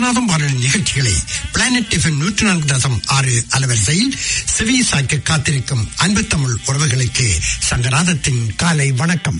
சங்கநாதம் வானொலி நிகழ்ச்சிகளை planet tiffin நூற்றி நான்கு தசம் ஆறு அலவரிசையில் செவி சாய்க்க காத்திருக்கும் அன்பு தமிழ் உறவுகளுக்கு சங்கநாதத்தின் காலை வணக்கம்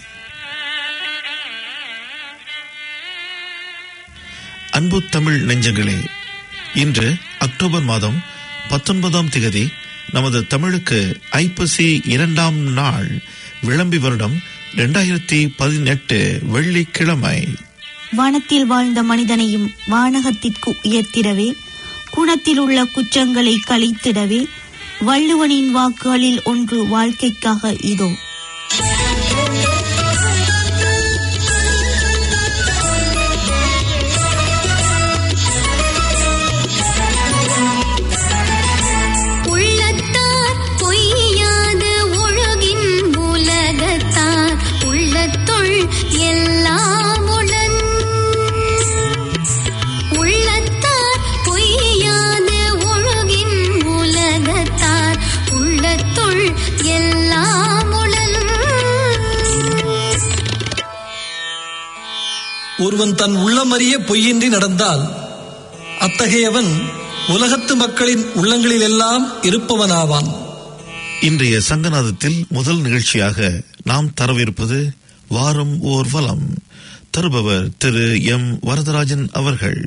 அன்பு தமிழ் நெஞ்சங்களே இன்று அக்டோபர் மாதம் பத்தொன்பதாம் திகதி நமது தமிழுக்கு ஐப்பசி இரண்டாம் நாள் விளம்பி வருடம் இரண்டாயிரத்தி பதினெட்டு வெள்ளிக்கிழமை வானத்தில் வாழ்ந்த மனிதனையும் வானகத்திற்கு உயர்த்திடவே குணத்தில் உள்ள குற்றங்களை கழித்திடவே வள்ளுவனின் வாக்குகளில் ஒன்று வாழ்க்கைக்காக இதோ உள்ளத்தார் பொய்யாது ஒழுகின் உலகத்தார் உள்ளத்துள் எல்லாம் உளன் உள்ளத்தார் பொய்யாது ஒழுகின் உலகத்தார் உள்ளத்துள் எல்லாம் உளன் ஒருவன் தன் உள்ளமறிய பொய்யின்றி நடந்தால் அத்தகையவன் உலகத்து மக்களின் உள்ளங்களிலெல்லாம் இருப்பவனாவான் இன்றைய சங்கநாதத்தில் முதல் நிகழ்ச்சியாக நாம் தரவிருப்பது வாரம் ஓர் வலம் தருபவர் திரு எம் வரதராஜன் அவர்கள்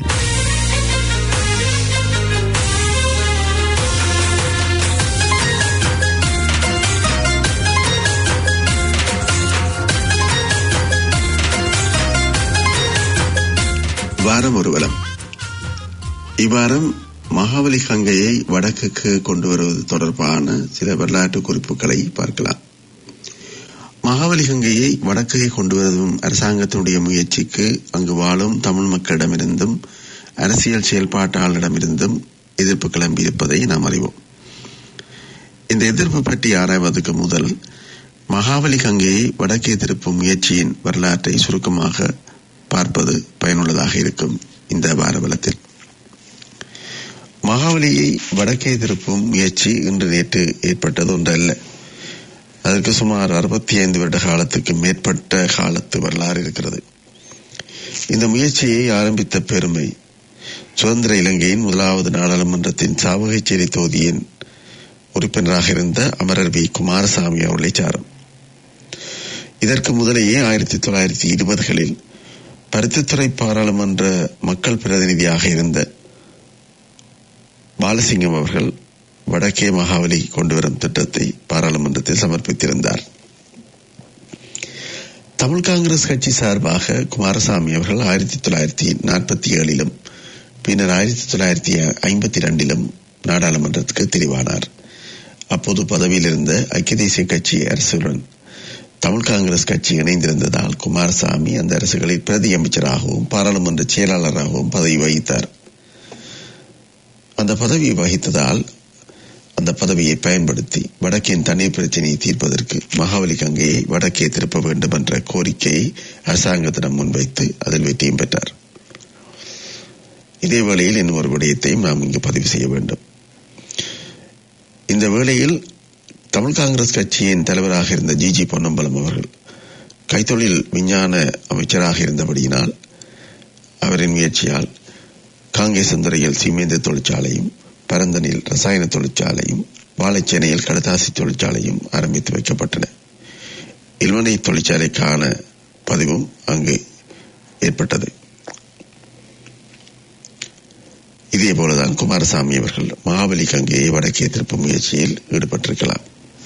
வாரம் ஒரு வலம் இவ்வாரம் மகாபலி கங்கையை வடக்குக்கு கொண்டு வருவது தொடர்பான சில வரலாற்று குறிப்புகளை பார்க்கலாம் மகாபலி கங்கையை வடக்கே கொண்டு வரும் அரசாங்கத்தினுடைய முயற்சிக்கு அங்கு வாழும் தமிழ் மக்களிடமிருந்தும் அரசியல் செயல்பாட்டாளரிடமிருந்தும் எதிர்ப்பு கிளம்பியிருப்பதை நாம் அறிவோம் இந்த எதிர்ப்பு பற்றி ஆராய்வதற்கு முதல் மகாபலி கங்கையை வடக்கே திருப்பும் முயற்சியின் வரலாற்றை சுருக்கமாக பார்ப்பது பயனுள்ளதாக இருக்கும் இந்த வாரபலத்தில் மகாபலியை வடக்கே திருப்பும் முயற்சி இன்று நேற்று ஏற்பட்டது ஒன்றல்ல அதற்கு சுமார் அறுபத்தி ஐந்து வருட காலத்துக்கு மேற்பட்ட காலத்து வரலாறு இருக்கிறது இந்த முயற்சியை ஆரம்பித்த பெருமை சுதந்திர இலங்கையின் முதலாவது நாடாளுமன்றத்தின் சாவகச்சேரி தொகுதியின் உறுப்பினராக இருந்த அமரர் வி குமாரசாமி அவர்களை சாரும் இதற்கு முதலேயே ஆயிரத்தி தொள்ளாயிரத்தி இருபதுகளில் பருத்தித்துறை பாராளுமன்ற மக்கள் பிரதிநிதியாக இருந்த பாலசிங்கம் அவர்கள் வடக்கே மகாவலி கொண்டு வரும் திட்டத்தை பாராளுமன்றத்தில் சமர்ப்பித்திருந்தார் தமிழ் காங்கிரஸ் கட்சி சார்பாக குமாரசாமி அவர்கள் ஆயிரத்தி தொள்ளாயிரத்தி நாற்பத்தி ஏழிலும் பின்னர் ஆயிரத்தி தொள்ளாயிரத்தி ஐம்பத்தி இரண்டிலும் நாடாளுமன்றத்துக்கு தெரிவானார் அப்போது பதவியில் இருந்த ஐக்கிய தேசிய கட்சி அரசுடன் தமிழ் காங்கிரஸ் கட்சி இணைந்திருந்ததால் குமாரசாமி அந்த அரசுகளில் பிரதி அமைச்சராகவும் பாராளுமன்ற செயலாளராகவும் பதவி வகித்தார் அந்த பதவியை வகித்ததால் அந்த பதவியை பயன்படுத்தி வடக்கின் தண்ணீர் பிரச்சனையை தீர்ப்பதற்கு மகாபலி கங்கையை வடக்கே திருப்ப வேண்டும் என்ற கோரிக்கையை அரசாங்கத்திடம் முன்வைத்து அதில் வெற்றியும் பெற்றார் இதே வேளையில் இன்னும் ஒரு விடயத்தையும் நாம் இங்கு பதிவு செய்ய வேண்டும் இந்த வேளையில் தமிழ் காங்கிரஸ் கட்சியின் தலைவராக இருந்த ஜி ஜி பொன்னம்பலம் அவர்கள் கைத்தொழில் விஞ்ஞான அமைச்சராக இருந்தபடியினால் அவரின் முயற்சியால் காங்கேசந்துறையில் சீமேந்து தொழிற்சாலையும் பரந்தனில் ரசாயன தொழிற்சாலையும் வாழைச்சேனையில் கடதாசி தொழிற்சாலையும் ஆரம்பித்து வைக்கப்பட்டன இல்வனை தொழிற்சாலைக்கான பதிவும் அங்கு ஏற்பட்டது இதே போலதான் குமாரசாமி அவர்கள் மகாபலி கங்கையை வடக்கே திருப்பும் முயற்சியில் ஈடுபட்டிருக்கலாம்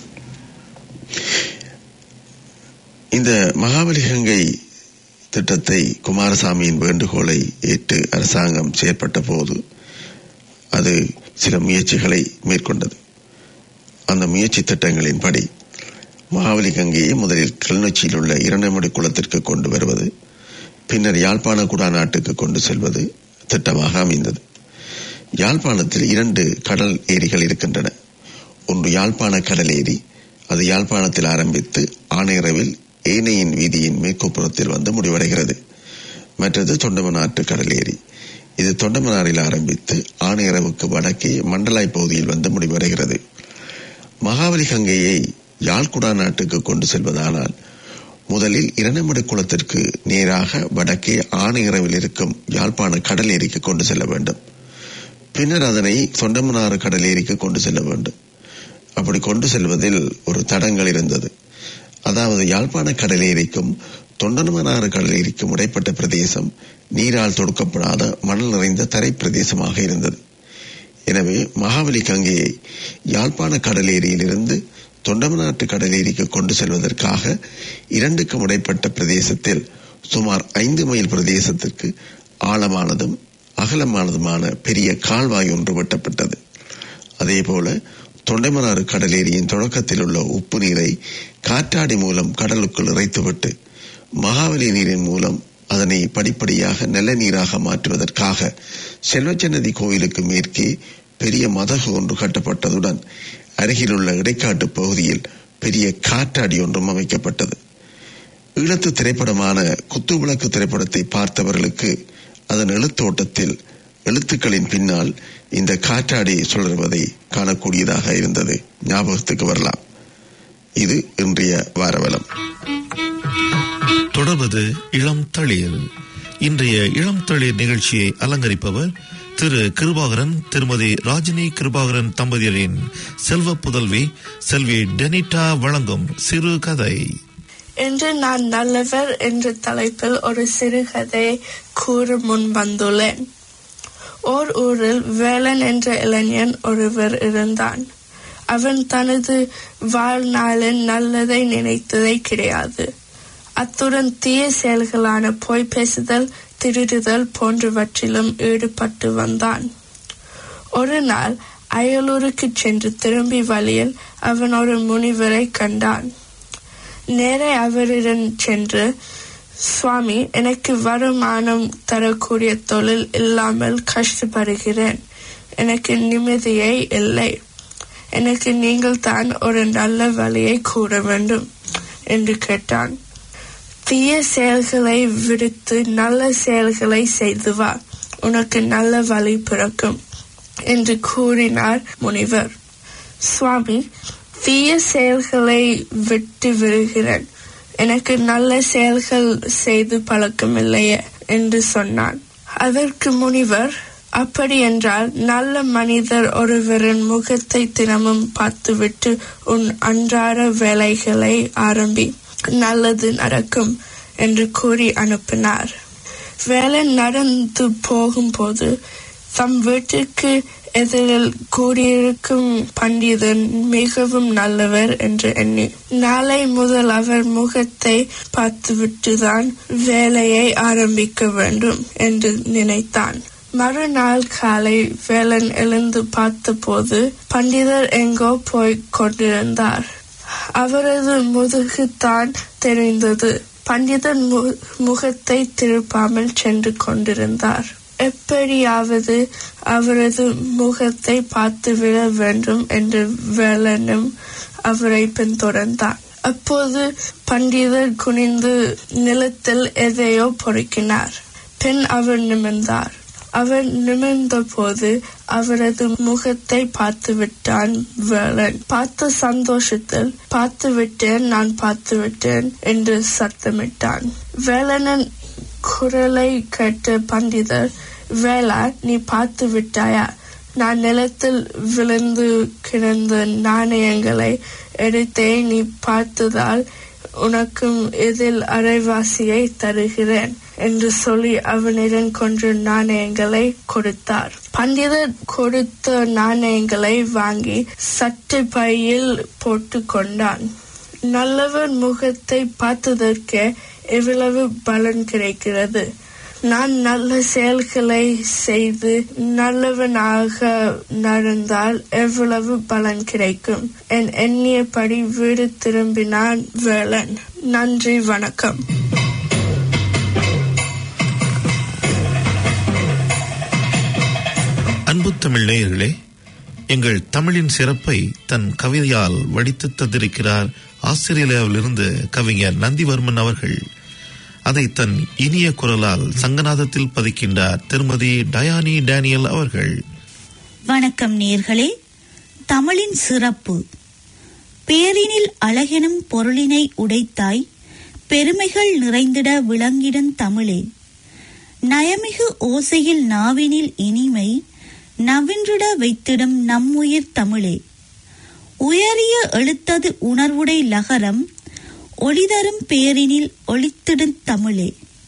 இந்த மகாபலி கங்கை திட்டத்தை குமாரசாமியின் வேண்டுகோளை ஏற்று அரசாங்கம் செயற்பட்ட போது அது சில முயற்சிகளை மேற்கொண்டது அந்த முயற்சி திட்டங்களின்படி மகாபலி கங்கையை முதலில் கிளிநொச்சியில் உள்ள இரண்டமடி குளத்திற்கு கொண்டு வருவது பின்னர் யாழ்ப்பாண குடாநாட்டுக்கு கொண்டு செல்வது திட்டமாக அமைந்தது யாழ்ப்பாணத்தில் இரண்டு கடல் ஏரிகள் இருக்கின்றன ஒன்று யாழ்ப்பாண கடல் ஏரி அது யாழ்ப்பாணத்தில் ஆரம்பித்து ஆணையரவில் ஏனையின் வீதியின் மேற்குப்புறத்தில் வந்து முடிவடைகிறது மற்றது தொண்டமனாற்று கடல் ஏரி இது தொண்டமனாரில் ஆரம்பித்து ஆணையரவுக்கு வடக்கே மண்டலாய் பகுதியில் வந்து முடிவடைகிறது மகாபலி கங்கையை யாழ்குடா நாட்டுக்கு கொண்டு செல்வதானால் முதலில் இரண்டமடு குளத்திற்கு நேராக வடக்கே ஆணையரவில் இருக்கும் யாழ்ப்பாண கடல் ஏரிக்கு கொண்டு செல்ல வேண்டும் பின்னர் அதனை தொண்டமனாறு கடல் ஏரிக்கு கொண்டு செல்ல வேண்டும் அப்படி கொண்டு செல்வதில் ஒரு தடங்கள் இருந்தது அதாவது யாழ்ப்பாண கடல் ஏரிக்கும் தொண்டமனாறு கடல் ஏரிக்கும் இடைப்பட்ட பிரதேசம் நீரால் தொடுக்கப்படாத மணல் நிறைந்த தரை பிரதேசமாக இருந்தது எனவே மகாபலி கங்கையை யாழ்ப்பாண கடல் ஏரியிலிருந்து தொண்டமநாட்டு கடல் ஏரிக்கு கொண்டு செல்வதற்காக இரண்டுக்கும் இடைப்பட்ட பிரதேசத்தில் சுமார் ஐந்து மைல் பிரதேசத்திற்கு ஆழமானதும் அகலமானதுமான பெரிய கால்வாய் ஒன்று வெட்டப்பட்டது அதேபோல தொண்டைமனாறு கடலேரியின் தொடக்கத்தில் உள்ள உப்பு நீரை காற்றாடி மூலம் கடலுக்குள் இறைத்துவிட்டு மகாவலி நீரின் மூலம் அதனை படிப்படியாக நல்ல நீராக மாற்றுவதற்காக செல்வச்சன்னதி கோயிலுக்கு மேற்கே பெரிய மதகு ஒன்று கட்டப்பட்டதுடன் அருகிலுள்ள இடைக்காட்டு பகுதியில் பெரிய காற்றாடி ஒன்றும் அமைக்கப்பட்டது ஈழத்து திரைப்படமான குத்துவிளக்கு திரைப்படத்தை பார்த்தவர்களுக்கு அதன் எழுத்தோட்டத்தில் எழுத்துக்களின் பின்னால் இந்த காற்றாடி சுழறுவதை காணக்கூடியதாக இருந்தது ஞாபகத்துக்கு வரலாம் இது இன்றைய வாரவலம் தொடர்வது இளம் தளிர் இன்றைய இளம் தளிர் நிகழ்ச்சியை அலங்கரிப்பவர் திரு கிருபாகரன் திருமதி ராஜினி கிருபாகரன் தம்பதியரின் செல்வ புதல்வி செல்வி டெனிட்டா வழங்கும் சிறு கதை இன்று நான் நல்லவர் என்ற தலைப்பில் ஒரு சிறுகதையை கூற முன் வந்துள்ளேன் ஓர் ஊரில் வேலன் என்ற இளைஞன் ஒருவர் இருந்தான் அவன் தனது வாழ்நாளில் நல்லதை நினைத்ததே கிடையாது அத்துடன் தீய செயல்களான பொய் பேசுதல் திருடுதல் போன்றவற்றிலும் ஈடுபட்டு வந்தான் ஒரு நாள் அயலூருக்கு சென்று திரும்பி வழியில் அவன் ஒரு முனிவரை கண்டான் நேரே அவரிடம் சென்று சுவாமி எனக்கு வருமானம் தரக்கூடிய தொழில் இல்லாமல் கஷ்டப்படுகிறேன் எனக்கு நிம்மதியே இல்லை எனக்கு நீங்கள் தான் ஒரு நல்ல வழியை கூற வேண்டும் என்று கேட்டான் தீய செயல்களை விடுத்து நல்ல செயல்களை செய்து வா உனக்கு நல்ல வழி பிறக்கும் என்று கூறினார் முனிவர் சுவாமி தீய செயல்களை விட்டு விடுகிறேன் எனக்கு நல்ல செயல்கள் செய்து பழக்கமில்லையே என்று சொன்னான் அதற்கு முனிவர் அப்படி என்றால் நல்ல மனிதர் ஒருவரின் முகத்தை தினமும் பார்த்துவிட்டு உன் அன்றாட வேலைகளை ஆரம்பி நல்லது நடக்கும் என்று கூறி அனுப்பினார் வேலை நடந்து போகும்போது தம் வீட்டுக்கு எதிரில் கூடியிருக்கும் பண்டிதன் மிகவும் நல்லவர் என்று எண்ணி நாளை முதல் அவர் முகத்தை பார்த்துவிட்டுதான் வேலையை ஆரம்பிக்க வேண்டும் என்று நினைத்தான் மறுநாள் காலை வேலன் எழுந்து பார்த்தபோது பண்டிதர் எங்கோ போய் கொண்டிருந்தார் அவரது முதுகுத்தான் தெரிந்தது பண்டிதன் மு- முகத்தை திருப்பாமல் சென்று கொண்டிருந்தார் எப்படியாவது அவரது முகத்தை பார்த்துவிட வேண்டும் என்று வேலனும் அவரை பின்தொடர்ந்தான் அப்போது பண்டிதர் குனிந்து நிலத்தில் எதையோ பொறுக்கினார் பின் அவர் நிமிர்ந்தார் அவர் நிமிர்ந்த போது அவரது முகத்தை பார்த்து விட்டான் வேலன் பார்த்த சந்தோஷத்தில் பார்த்து விட்டேன் நான் பார்த்து விட்டேன் என்று சத்தமிட்டான் வேலனின் குரலை கேட்ட பண்டிதர் வேலா நீ பார்த்து விட்டாயா நான் நிலத்தில் விழுந்து கிடந்த நாணயங்களை எடுத்தே நீ பார்த்ததால் உனக்கும் இதில் அரைவாசியை தருகிறேன் என்று சொல்லி அவனிடம் கொன்ற நாணயங்களை கொடுத்தார் பண்டிதர் கொடுத்த நாணயங்களை வாங்கி சட்டை பையில் போட்டு கொண்டான் நல்லவர் முகத்தை பார்த்ததற்கு எவ்வளவு பலன் கிடைக்கிறது நான் நல்ல செயல்களை செய்து நல்லவனாக நடந்தால் எவ்வளவு பலன் கிடைக்கும் என் எண்ணியபடி வீடு திரும்பினான் வேலன் நன்றி வணக்கம் அன்பு தமிழ் நேயர்களே எங்கள் தமிழின் சிறப்பை தன் கவிதையால் வடித்து தந்திருக்கிறார் ஆஸ்திரேலியாவிலிருந்து கவிஞர் நந்திவர்மன் அவர்கள் அதை தன் இனிய குரலால் சங்கநாதத்தில் பதிக்கின்றார் திருமதி டயானி டேனியல் அவர்கள் வணக்கம் நேர்களே தமிழின் சிறப்பு பேரினில் அழகெனும் பொருளினை உடைத்தாய் பெருமைகள் நிறைந்திட விளங்கிடும் தமிழே நயமிகு ஓசையில் நாவினில் இனிமை நவின்றிட வைத்திடும் நம்முயிர் தமிழே உயரிய எழுத்தது உணர்வுடை லகரம் ஒளிதரும் பேரினில் ஒளித்திடும் தமிழே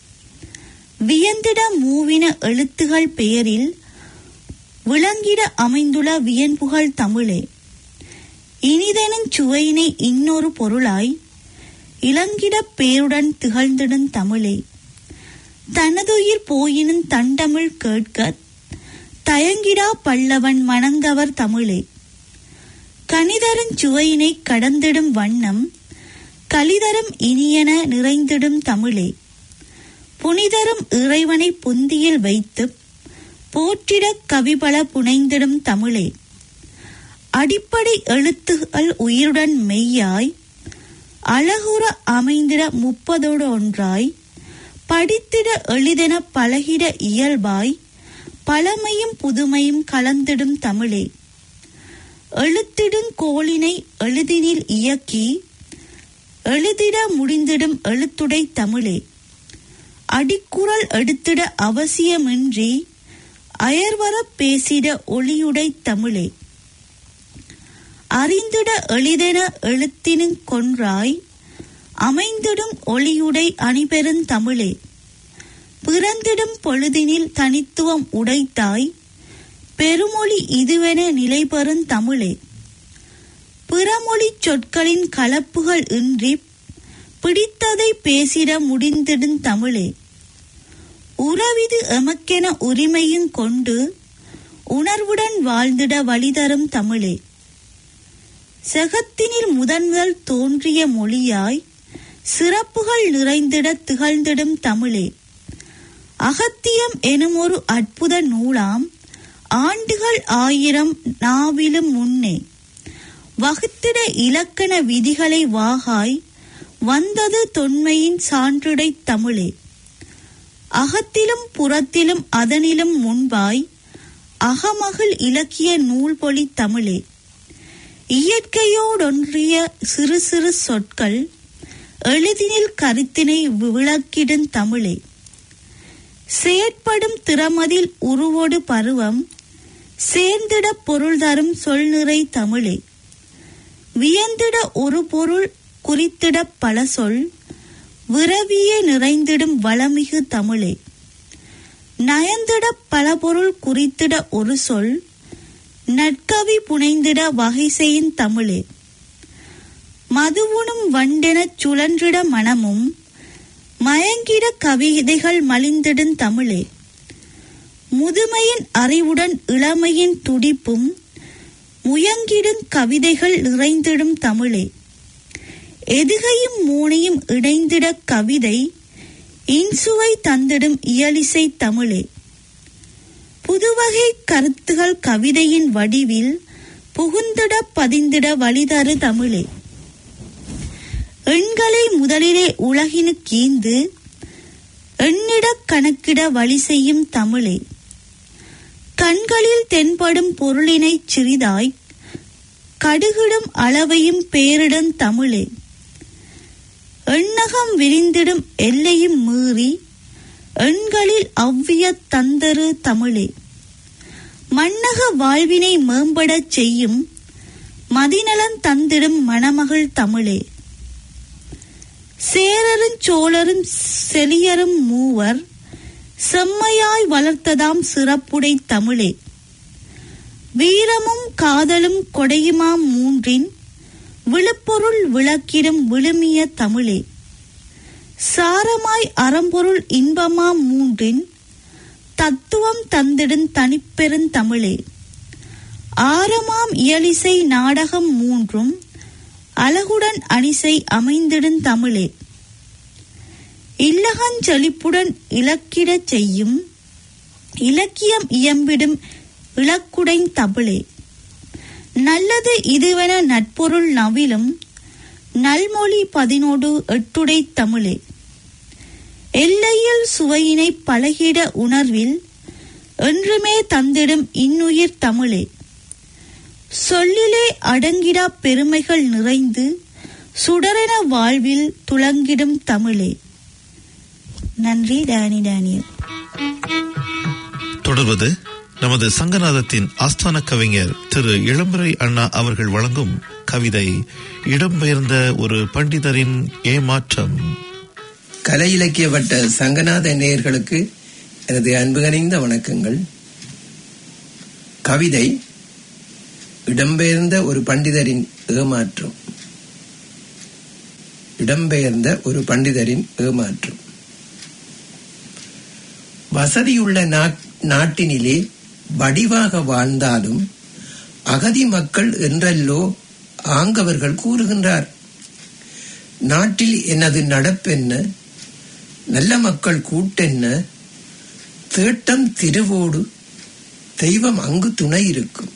வியந்திட மூவின எழுத்துகள் பெயரில் விளங்கிட அமைந்துள்ள வியன்புகள் தமிழே இனிதெனும் சுவையினை இன்னொரு பொருளாய் இளங்கிட பேருடன் திகழ்ந்திடும் தமிழே தனதுயிர் போயினும் தண்டமிழ் கேட்க தயங்கிடா பல்லவன் மணந்தவர் தமிழே கனிதரும் சுவையினை கடந்திடும் வண்ணம் கலிதரும் இனியன நிறைந்திடும் தமிழே புனிதரும் இறைவனை புந்தியில் வைத்து போற்றிட கவிபல புனைந்திடும் தமிழே அடிப்படை எழுத்துகள் உயிருடன் மெய்யாய் அழகுற அமைந்திட முப்பதோடு ஒன்றாய் படித்திட எளிதென பழகிட இயல்பாய் பழமையும் புதுமையும் கலந்திடும் தமிழே எழுத்திடும் கோளினை எழுதினில் இயக்கி எழுதிட முடிந்திடும் எழுத்துடை தமிழே அடிக்குறள் எடுத்திட அவசியமின்றி அயர்வர பேசிட ஒளியுடை தமிழே அறிந்திட எளிதென எழுத்தினும் கொன்றாய் அமைந்திடும் ஒளியுடை அணிபெருந் தமிழே பிறந்திடும் பொழுதினில் தனித்துவம் உடைத்தாய் பெருமொழி இதுவென நிலைபெறும் தமிழே பிறமொழி சொற்களின் கலப்புகள் இன்றி பிடித்ததை பேசிட முடிந்திடும் தமிழே உறவிது எமக்கென உரிமையும் கொண்டு உணர்வுடன் வாழ்ந்திட வழிதரும் தமிழே செகத்தினில் முதன் முதல் தோன்றிய மொழியாய் சிறப்புகள் நிறைந்திட திகழ்ந்திடும் தமிழே அகத்தியம் எனும் ஒரு அற்புத நூலாம் ஆண்டுகள் ஆயிரம் நாவிலும் முன்னே வகுத்திட இலக்கண விதிகளை வாகாய் வந்தது தொன்மையின் சான்றுடை தமிழே அகத்திலும் புறத்திலும் அதனிலும் முன்பாய் அகமகள் இலக்கிய நூல்பொழி தமிழே இயற்கையோடொன்றிய சிறு சிறு சொற்கள் எளிதினில் கருத்தினை விளக்கிடும் தமிழே செயற்படும் திறமதில் உருவோடு பருவம் சேர்ந்திட பொருள் தரும் சொல் நிறை தமிழே வியந்திட ஒரு பொருள் குறித்திட பல சொல் விரவிய நிறைந்திடும் வளமிகு தமிழே நயந்திட பல பொருள் குறித்திட ஒரு சொல் நற்கவி புனைந்திட வகை செய்யும் தமிழே மதுவுணும் வண்டெனச் சுழன்றிட மனமும் மயங்கிட கவிதைகள் மலிந்திடும் தமிழே முதுமையின் அறிவுடன் இளமையின் துடிப்பும் முயங்கிடும் கவிதைகள் நிறைந்திடும் தமிழே எதுகையும் மூனையும் இணைந்திட கவிதை இன்சுவை தந்திடும் இயலிசை தமிழே புதுவகை கருத்துகள் கவிதையின் வடிவில் புகுந்திட பதிந்திட வழிதரு தமிழே எண்களை முதலிலே உலகினுக்கீந்து எண்ணிட கணக்கிட வழி செய்யும் தமிழே கண்களில் தென்படும் பொருளினைச் சிறிதாய் கடுகிடும் அளவையும் பேரிடும் தமிழே எண்ணகம் விரிந்திடும் எல்லையும் மீறி எண்களில் அவ்விய தந்தரு தமிழே மன்னக வாழ்வினை மேம்படச் செய்யும் மதிநலன் தந்திடும் மணமகள் தமிழே சேரரும் சோழரும் செலியரும் மூவர் செம்மையாய் வளர்த்ததாம் சிறப்புடை தமிழே வீரமும் காதலும் கொடையுமாம் மூன்றின் விழுப்பொருள் விளக்கிடும் விழுமிய தமிழே சாரமாய் அறம்பொருள் இன்பமாம் மூன்றின் தத்துவம் தந்திடும் தனிப்பெருந் தமிழே ஆரமாம் இயலிசை நாடகம் மூன்றும் அழகுடன் அணிசை அமைந்திடும் தமிழே இல்லகஞ்செழிப்புடன் இலக்கிடச் செய்யும் இலக்கியம் இயம்பிடும் இலக்குடைன் தமிழே நல்லது இதுவென நட்பொருள் நவிலும் நல்மொழி பதினோடு எட்டுடை தமிழே எல்லையில் சுவையினை பழகிட உணர்வில் என்றுமே தந்திடும் இன்னுயிர் தமிழே சொல்லிலே அடங்கிடா பெருமைகள் நிறைந்து சுடரென வாழ்வில் துளங்கிடும் தமிழே நன்றி டேனி டேனியல் தொடர்வது நமது சங்கநாதத்தின் ஆஸ்தான கவிஞர் திரு இளம்பரை அண்ணா அவர்கள் வழங்கும் கவிதை இடம்பெயர்ந்த ஒரு பண்டிதரின் ஏமாற்றம் கலை இலக்கிய வட்ட சங்கநாத நேயர்களுக்கு எனது அன்பு கனிந்த வணக்கங்கள் கவிதை இடம்பெயர்ந்த ஒரு பண்டிதரின் ஏமாற்றம் இடம்பெயர்ந்த ஒரு பண்டிதரின் ஏமாற்றம் வசதியுள்ள நாட்- நாட்டினிலே வடிவாக வாழ்ந்தாலும் அகதி மக்கள் என்றல்லோ ஆங்கவர்கள் கூறுகின்றார் நாட்டில் எனது நடப்பென்ன நல்ல மக்கள் கூட்டென்ன தேட்டம் திருவோடு தெய்வம் அங்கு துணை இருக்கும்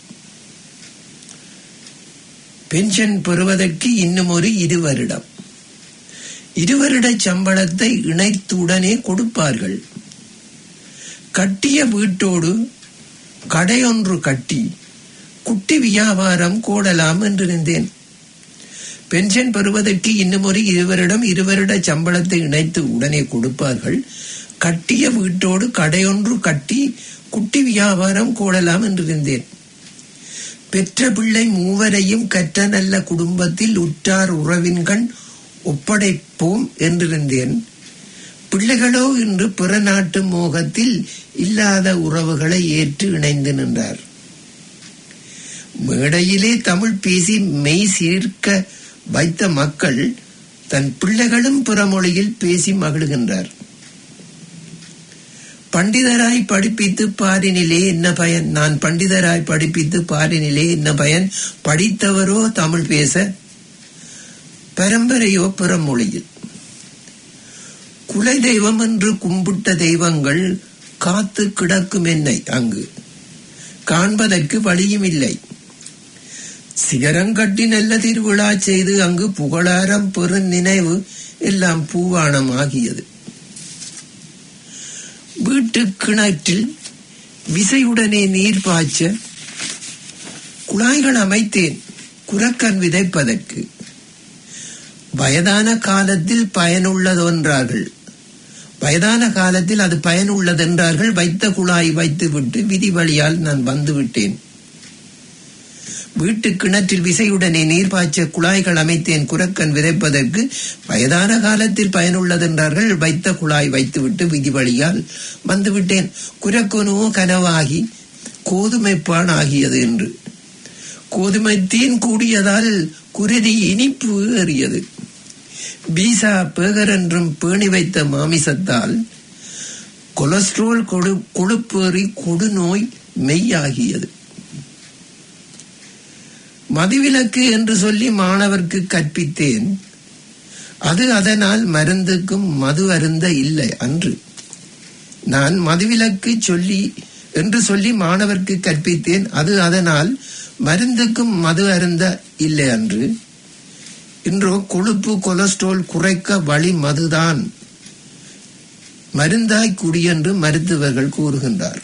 பென்ஷன் பெறுவதற்கு இன்னும் ஒரு இரு வருடம் இருவருட சம்பளத்தை இணைத்துடனே கொடுப்பார்கள் கட்டிய வீட்டோடு கடையொன்று கட்டி குட்டி வியாபாரம் கோடலாம் என்றிருந்தேன் பென்ஷன் பெறுவதற்கு இன்னும் ஒரு இருவரிடம் இருவருட சம்பளத்தை இணைத்து உடனே கொடுப்பார்கள் கட்டிய வீட்டோடு கடையொன்று கட்டி குட்டி வியாபாரம் கோடலாம் என்றிருந்தேன் பெற்ற பிள்ளை மூவரையும் கற்ற நல்ல குடும்பத்தில் உற்றார் உறவின்கண் ஒப்படைப்போம் என்றிருந்தேன் பிள்ளைகளோ இன்று பிற நாட்டு மோகத்தில் இல்லாத உறவுகளை ஏற்று இணைந்து நின்றார் மேடையிலே தமிழ் பேசி மெய் சீர்க்க வைத்த மக்கள் தன் பிள்ளைகளும் பிற மொழியில் பேசி மகிழ்கின்றார் பண்டிதராய் படிப்பித்து பாரினிலே என்ன பயன் நான் பண்டிதராய் படிப்பித்து பாரினிலே என்ன பயன் படித்தவரோ தமிழ் பேச பரம்பரையோ பிற மொழியில் குலை தெய்வம் என்று கும்பிட்ட தெய்வங்கள் காத்து கிடக்கும் என்னை அங்கு காண்பதற்கு வழியும் இல்லை சிகரம் கட்டி நல்ல திருவிழா செய்து அங்கு புகழாரம் பெரு நினைவு எல்லாம் பூவாணம் ஆகியது வீட்டு கிணற்றில் விசையுடனே நீர் பாய்ச்ச குழாய்கள் அமைத்தேன் குரக்கன் விதைப்பதற்கு வயதான காலத்தில் பயனுள்ளதென்றார்கள் வயதான காலத்தில் அது பயனுள்ளதென்றார்கள் வைத்த குழாய் வைத்துவிட்டு விதி வழியால் நான் வந்து விட்டேன் வீட்டு கிணற்றில் விசையுடனே நீர் பாய்ச்ச குழாய்கள் அமைத்தேன் குரக்கன் விதைப்பதற்கு வயதான காலத்தில் பயனுள்ளதென்றார்கள் வைத்த குழாய் வைத்துவிட்டு விதி வழியால் வந்துவிட்டேன் குரக்கனோ கனவாகி கோதுமைப்பான் ஆகியது என்று கோதுமை தீன் கூடியதால் குருதி இனிப்பு ஏறியது பீசா பேகர் என்றும் பேணி வைத்த மாமிசத்தால் கொலஸ்ட்ரால் கொடு கொழுப்பேறி கொடுநோய் மெய்யாகியது மதுவிலக்கு என்று சொல்லி மாணவர்க்கு கற்பித்தேன் அது அதனால் மருந்துக்கும் மது அருந்த இல்லை அன்று நான் மதுவிலக்கு சொல்லி என்று சொல்லி மாணவர்க்கு கற்பித்தேன் அது அதனால் மருந்துக்கும் மது அருந்த இல்லை அன்று இன்றோ கொழுப்பு கொலஸ்ட்ரால் குறைக்க வழி மதுதான் மருந்தாய் குடியென்று மருத்துவர்கள் கூறுகின்றார்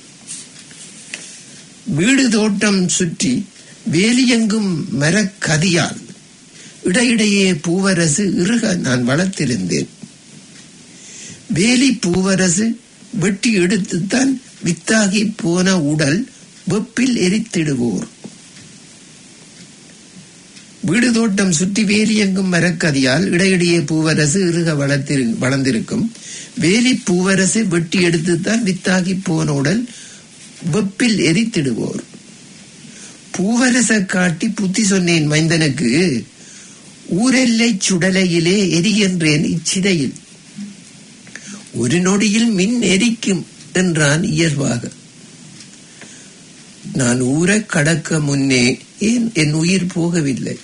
வீடு தோட்டம் சுற்றி வேலியெங்கும் மரக்கதியால் இடையிடையே பூவரசு இறுக நான் வளர்த்திருந்தேன் வேலி பூவரசு வெட்டி எடுத்துத்தான் வித்தாகி போன உடல் வெப்பில் எரித்திடுவோர் வீடு தோட்டம் சுற்றி வேலியெங்கும் மரக்கதியால் இடையிடையே பூவரசு இறுக வளர்த்திரு வளர்ந்திருக்கும் வேலி பூவரசு வெட்டி எடுத்துத்தான் வித்தாகி போன உடல் வெப்பில் எரித்திடுவோர் பூவரச காட்டி புத்தி சொன்னேன் மைந்தனுக்கு ஊரெல்லை சுடலையிலே எரிகின்றேன் இச்சிதையில் ஒரு நொடியில் மின் எரிக்கும் என்றான் இயல்பாக நான் ஊரை கடக்க முன்னே ஏன் என் உயிர் போகவில்லை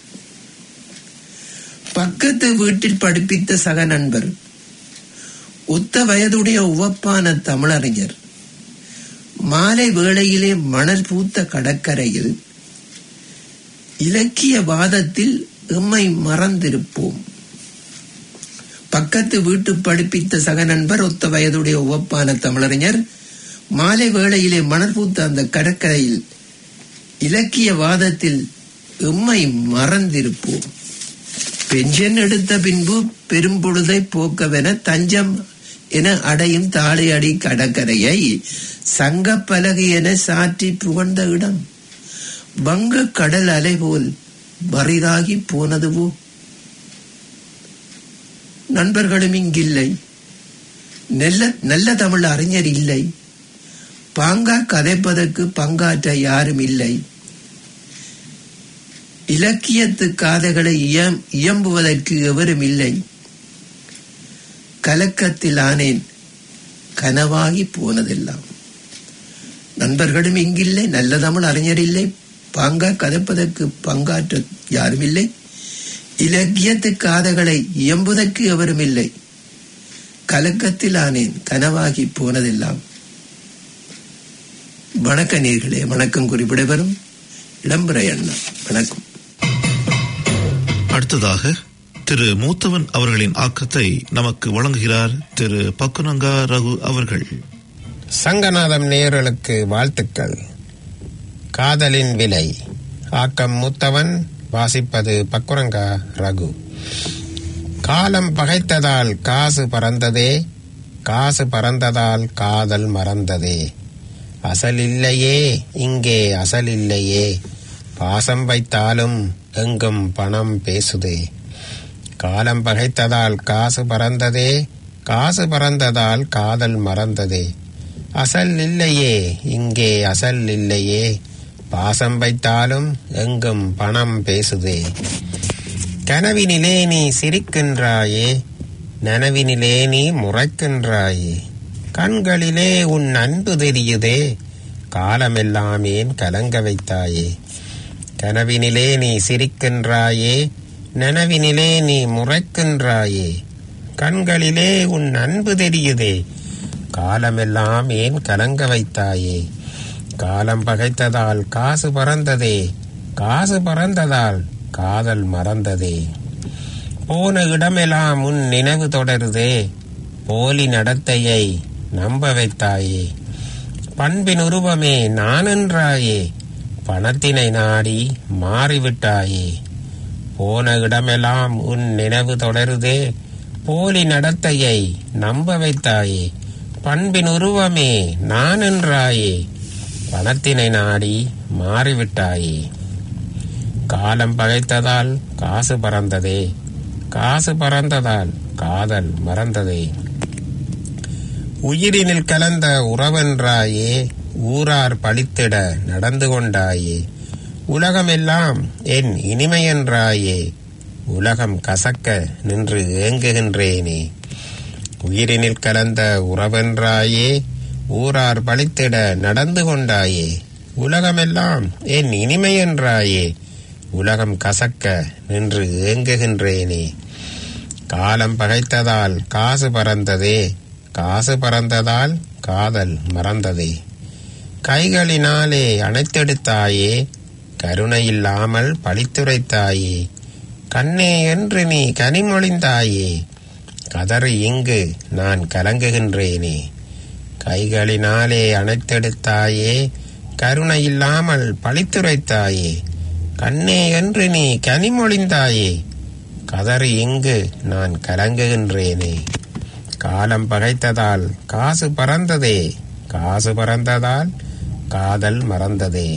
பக்கத்து வீட்டில் படிப்பித்த சக நண்பர் ஒத்த வயதுடைய உவப்பான தமிழறிஞர் மாலை வேளையிலே மணல் பூத்த கடற்கரையில் இலக்கிய வாதத்தில் எம்மை மறந்திருப்போம் பக்கத்து வீட்டு படிப்பித்த சக நண்பர் ஒத்த வயதுடைய உவப்பான தமிழறிஞர் மாலை வேளையிலே மணல் பூத்த அந்த கடற்கரையில் இலக்கிய வாதத்தில் எம்மை மறந்திருப்போம் பென்ஷன் எடுத்த பின்பு பெரும்பொழுதை போக்கவென தஞ்சம் என அடையும் தாளையடி கடற்கரையை சங்க பலகை என சாற்றி புகழ்ந்த இடம் வங்க கடல் அலை போல் வறிதாகி போனதுவோ நண்பர்களும் இங்கில்லை நல்ல நல்ல தமிழ் அறிஞர் இல்லை பாங்கா கதைப்பதற்கு பங்காற்ற யாரும் இல்லை இலக்கியத்து காதைகளை இயம் இயம்புவதற்கு எவரும் இல்லை கலக்கத்தில் ஆனேன் கனவாகி போனதெல்லாம் நண்பர்களும் இங்கில்லை நல்ல தமிழ் அறிஞர் இல்லை பாங்கா கதைப்பதற்கு பங்காற்ற யாரும் இல்லை இலக்கியத்து காதைகளை இயம்புவதற்கு எவரும் இல்லை கலக்கத்தில் ஆனேன் கனவாகி போனதெல்லாம் வணக்க நீர்களே வணக்கம் குறிப்பிட வரும் இளம்புரை அண்ணா வணக்கம் அடுத்ததாக திரு மூத்தவன் அவர்களின் ஆக்கத்தை நமக்கு வழங்குகிறார் திரு பக்குனங்கா ரகு அவர்கள் சங்கநாதம் நேயர்களுக்கு வாழ்த்துக்கள் காதலின் விலை ஆக்கம் மூத்தவன் வாசிப்பது பக்குரங்கா ரகு காலம் பகைத்ததால் காசு பறந்ததே காசு பறந்ததால் காதல் மறந்ததே அசல் இல்லையே இங்கே அசல் இல்லையே பாசம் வைத்தாலும் எங்கும் பணம் பேசுதே காலம் பகைத்ததால் காசு பறந்ததே காசு பறந்ததால் காதல் மறந்ததே அசல் இல்லையே இங்கே அசல் இல்லையே பாசம் வைத்தாலும் எங்கும் பணம் பேசுதே கனவினிலே நீ சிரிக்கின்றாயே நனவினிலே நீ முறைக்கின்றாயே கண்களிலே உன் அன்பு தெரியுதே காலமெல்லாம் ஏன் கலங்க வைத்தாயே கனவினிலே நீ சிரிக்கின்றாயே நனவினிலே நீ முறைக்கின்றாயே கண்களிலே உன் அன்பு தெரியுதே காலமெல்லாம் ஏன் கலங்க வைத்தாயே காலம் பகைத்ததால் காசு பறந்ததே காசு பறந்ததால் காதல் மறந்ததே போன இடமெல்லாம் உன் நினைவு தொடருதே போலி நடத்தையை நம்ப வைத்தாயே பண்பின் உருவமே நான் என்றாயே பணத்தினை நாடி மாறிவிட்டாயே போன இடமெல்லாம் உன் நினைவு தொடருதே போலி நடத்தையை நம்ப வைத்தாயே பண்பின் உருவமே நான் என்றாயே பணத்தினை நாடி மாறிவிட்டாயே காலம் பகைத்ததால் காசு பறந்ததே காசு பறந்ததால் காதல் மறந்ததே உயிரினில் கலந்த உறவென்றாயே ஊரார் பழித்திட நடந்து கொண்டாயே உலகமெல்லாம் என் இனிமையென்றாயே உலகம் கசக்க நின்று ஏங்குகின்றேனே உயிரினில் கலந்த உறவென்றாயே ஊரார் பழித்திட நடந்து கொண்டாயே உலகமெல்லாம் என் இனிமையென்றாயே உலகம் கசக்க நின்று ஏங்குகின்றேனே காலம் பகைத்ததால் காசு பறந்ததே காசு பறந்ததால் காதல் மறந்ததே கைகளினாலே அணைத்தெடுத்தாயே கருணை இல்லாமல் பழித்துரைத்தாயே கண்ணே என்று நீ கனிமொழிந்தாயே கதறி இங்கு நான் கலங்குகின்றேனே கைகளினாலே அணைத்தெடுத்தாயே கருணை இல்லாமல் பழித்துரைத்தாயே கண்ணே என்று நீ கனிமொழிந்தாயே கதறி இங்கு நான் கலங்குகின்றேனே காலம் பகைத்ததால் காசு பறந்ததே காசு பறந்ததால் காதல் மறந்ததே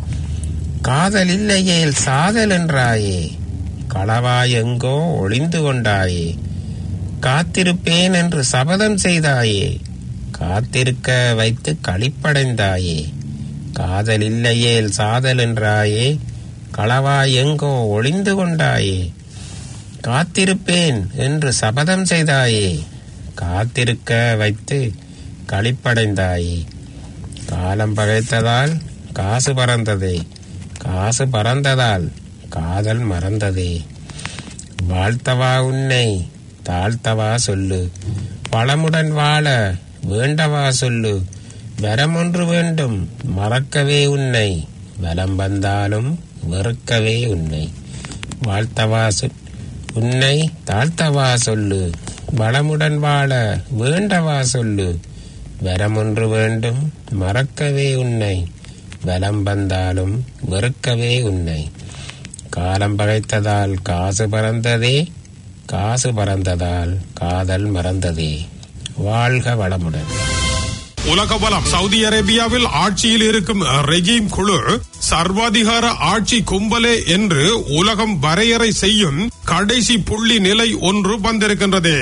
காதல் இல்லையேல் சாதல் என்றாயே களவாய் எங்கோ ஒளிந்து கொண்டாயே காத்திருப்பேன் என்று சபதம் செய்தாயே காத்திருக்க வைத்து களிப்படைந்தாயே காதல் இல்லையேல் சாதல் என்றாயே களவாய் எங்கோ ஒளிந்து கொண்டாயே காத்திருப்பேன் என்று சபதம் செய்தாயே காத்திருக்க வைத்து களிப்படைந்தாயே காலம் பகைத்ததால் காசு பறந்ததே காசு பறந்ததால் காதல் மறந்ததே வாழ்த்தவா உன்னை தாழ்த்தவா சொல்லு பழமுடன் வாழ வேண்டவா சொல்லு வரமொன்று வேண்டும் மறக்கவே உன்னை வலம் வந்தாலும் வெறுக்கவே உன்னை வாழ்த்தவா சொல் உன்னை தாழ்த்தவா சொல்லு வளமுடன் வாழ வேண்டவா சொல்லு வரமொன்று வேண்டும் மறக்கவே உன்னை வலம் வந்தாலும் வெறுக்கவே உன்னை காலம் பகைத்ததால் காசு பறந்ததே காசு பறந்ததால் காதல் மறந்ததே வாழ்க வளமுடன் உலக பலம் சவுதி அரேபியாவில் ஆட்சியில் இருக்கும் ரெஜீம் குழு சர்வாதிகார ஆட்சி கும்பலே என்று உலகம் வரையறை செய்யும் கடைசி புள்ளி நிலை ஒன்று வந்திருக்கின்றது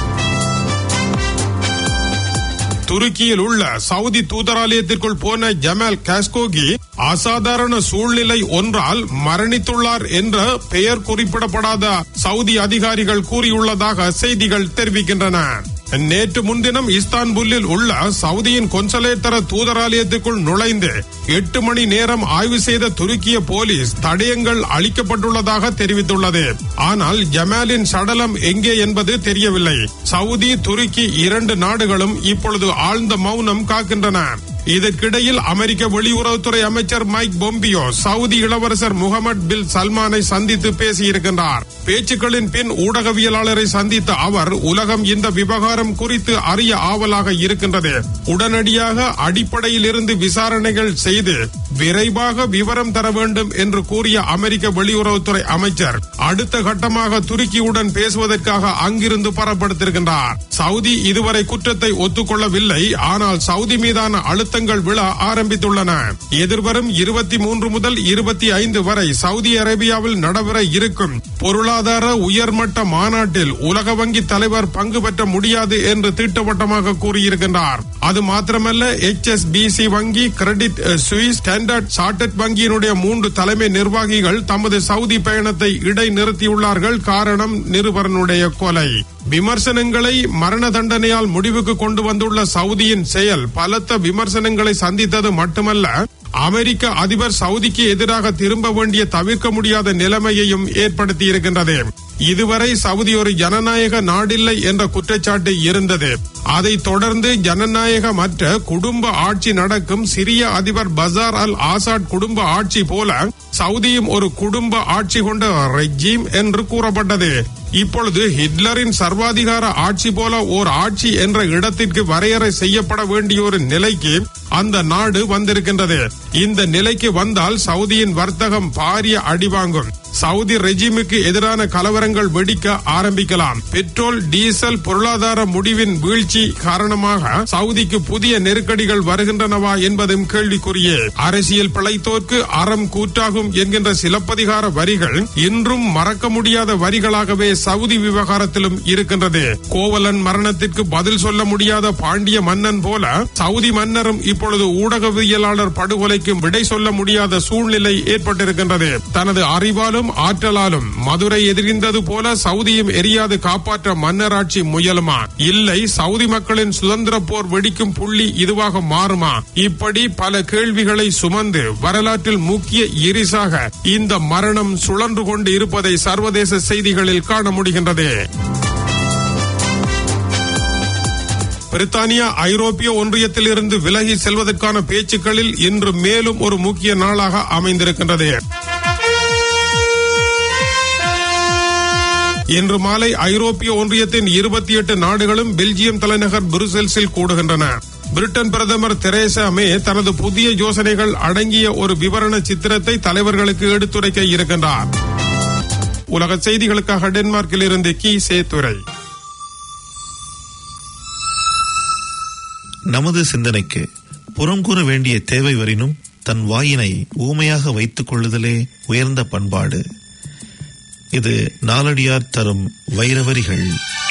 துருக்கியில் உள்ள சவுதி தூதராலயத்திற்குள் போன ஜமால் காஸ்கோகி அசாதாரண சூழ்நிலை ஒன்றால் மரணித்துள்ளார் என்ற பெயர் குறிப்பிடப்படாத சவுதி அதிகாரிகள் கூறியுள்ளதாக செய்திகள் தெரிவிக்கின்றன நேற்று முன்தினம் இஸ்தான்புல்லில் உள்ள சவுதியின் கொன்சலேத்தர தூதராலயத்துக்குள் நுழைந்து எட்டு மணி நேரம் ஆய்வு செய்த துருக்கிய போலீஸ் தடயங்கள் அளிக்கப்பட்டுள்ளதாக தெரிவித்துள்ளது ஆனால் ஜமாலின் சடலம் எங்கே என்பது தெரியவில்லை சவுதி துருக்கி இரண்டு நாடுகளும் இப்பொழுது ஆழ்ந்த மௌனம் காக்கின்றன இதற்கிடையில் அமெரிக்க வெளியுறவுத்துறை அமைச்சர் மைக் பொம்பியோ சவுதி இளவரசர் முகமது பில் சல்மானை சந்தித்து பேசியிருக்கின்றார் பேச்சுக்களின் பின் ஊடகவியலாளரை சந்தித்த அவர் உலகம் இந்த விவகாரம் குறித்து அறிய ஆவலாக இருக்கின்றது உடனடியாக அடிப்படையில் இருந்து விசாரணைகள் செய்து விரைவாக விவரம் தர வேண்டும் என்று கூறிய அமெரிக்க வெளியுறவுத்துறை அமைச்சர் அடுத்த கட்டமாக துருக்கியுடன் பேசுவதற்காக அங்கிருந்து புறப்படுத்திருக்கின்றார் சவுதி இதுவரை குற்றத்தை ஒத்துக்கொள்ளவில்லை ஆனால் சவுதி மீதான அழுத்தங்கள் விழ ஆரம்பித்துள்ளன எதிர்வரும் இருபத்தி மூன்று முதல் இருபத்தி ஐந்து வரை சவுதி அரேபியாவில் நடைபெற இருக்கும் பொருளாதார உயர்மட்ட மாநாட்டில் உலக வங்கி தலைவர் பங்கு பெற்ற முடியாது என்று திட்டவட்டமாக கூறியிருக்கின்றார் அது மாத்திரமல்ல எச் எஸ் பிசி வங்கி கிரெடிட் சுவிஸ் ஸ்டாண்டர்ட் சார்ட்டர்ட் வங்கியினுடைய மூன்று தலைமை நிர்வாகிகள் தமது சவுதி பயணத்தை இடைநிறுத்தியுள்ளார்கள் காரணம் நிருபரனுடைய கொலை விமர்சனங்களை மரண தண்டனையால் முடிவுக்கு கொண்டு வந்துள்ள சவுதியின் செயல் பலத்த விமர்சனங்களை சந்தித்தது மட்டுமல்ல அமெரிக்க அதிபர் சவுதிக்கு எதிராக திரும்ப வேண்டிய தவிர்க்க முடியாத நிலைமையையும் ஏற்படுத்தியிருக்கின்றது இதுவரை சவுதி ஒரு ஜனநாயக நாடில்லை என்ற குற்றச்சாட்டு இருந்தது அதை தொடர்ந்து ஜனநாயகமற்ற குடும்ப ஆட்சி நடக்கும் சிரிய அதிபர் பசார் அல் ஆசாட் குடும்ப ஆட்சி போல சவுதியும் ஒரு குடும்ப ஆட்சி கொண்ட ரெஜீம் என்று கூறப்பட்டது இப்பொழுது ஹிட்லரின் சர்வாதிகார ஆட்சி போல ஓர் ஆட்சி என்ற இடத்திற்கு வரையறை செய்யப்பட வேண்டிய ஒரு நிலைக்கு அந்த நாடு வந்திருக்கின்றது இந்த நிலைக்கு வந்தால் சவுதியின் வர்த்தகம் பாரிய அடிவாங்கும் சவுதி ரெஜிமுக்கு எதிரான கலவரங்கள் வெடிக்க ஆரம்பிக்கலாம் பெட்ரோல் டீசல் பொருளாதார முடிவின் வீழ்ச்சி காரணமாக சவுதிக்கு புதிய நெருக்கடிகள் வருகின்றனவா என்பதும் கேள்விக்குரிய அரசியல் பிழைத்தோர்க்கு அறம் கூற்றாகும் என்கின்ற சிலப்பதிகார வரிகள் இன்றும் மறக்க முடியாத வரிகளாகவே சவுதி விவகாரத்திலும் இருக்கின்றது கோவலன் மரணத்திற்கு பதில் சொல்ல முடியாத பாண்டிய மன்னன் போல சவுதி மன்னரும் இப்பொழுது ஊடகவியலாளர் படுகொலைக்கும் விடை சொல்ல முடியாத சூழ்நிலை ஏற்பட்டிருக்கின்றது தனது அறிவாலும் ஆற்றலாலும் மதுரை எதிர்ந்தது போல சவுதியும் எரியாது காப்பாற்ற மன்னராட்சி முயலுமா இல்லை சவுதி மக்களின் சுதந்திர போர் வெடிக்கும் புள்ளி இதுவாக மாறுமா இப்படி பல கேள்விகளை சுமந்து வரலாற்றில் முக்கிய இரிசாக இந்த மரணம் சுழன்று கொண்டு இருப்பதை சர்வதேச செய்திகளில் காண முடிகின்றது பிரித்தானியா ஐரோப்பிய ஒன்றியத்தில் இருந்து விலகி செல்வதற்கான பேச்சுக்களில் இன்று மேலும் ஒரு முக்கிய நாளாக அமைந்திருக்கின்றது இன்று மாலை ஐரோப்பிய ஒன்றியத்தின் இருபத்தி எட்டு நாடுகளும் பெல்ஜியம் தலைநகர் புருசெல்ஸில் கூடுகின்றன பிரிட்டன் பிரதமர் தெரேசா மே தனது புதிய யோசனைகள் அடங்கிய ஒரு விவரண சித்திரத்தை தலைவர்களுக்கு எடுத்துரைக்க இருக்கின்றார் உலக செய்திகளுக்காக டென்மார்க்கில் இருந்து கி சேத்துரை நமது சிந்தனைக்கு புறம் கூற வேண்டிய தேவை வரினும் தன் வாயினை ஊமையாக வைத்துக் கொள்ளுதலே உயர்ந்த பண்பாடு இது நாலடியார் தரும் வைரவரிகள்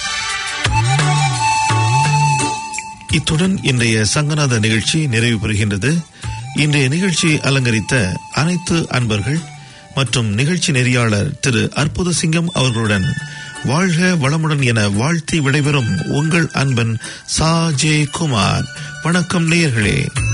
இத்துடன் இன்றைய சங்கநாத நிகழ்ச்சி நிறைவு பெறுகின்றது இன்றைய நிகழ்ச்சியை அலங்கரித்த அனைத்து அன்பர்கள் மற்றும் நிகழ்ச்சி நெறியாளர் திரு அற்புத சிங்கம் அவர்களுடன் வாழ்க வளமுடன் என வாழ்த்தி விடைபெறும் உங்கள் அன்பன் சா ஜே குமார் வணக்கம் நேயர்களே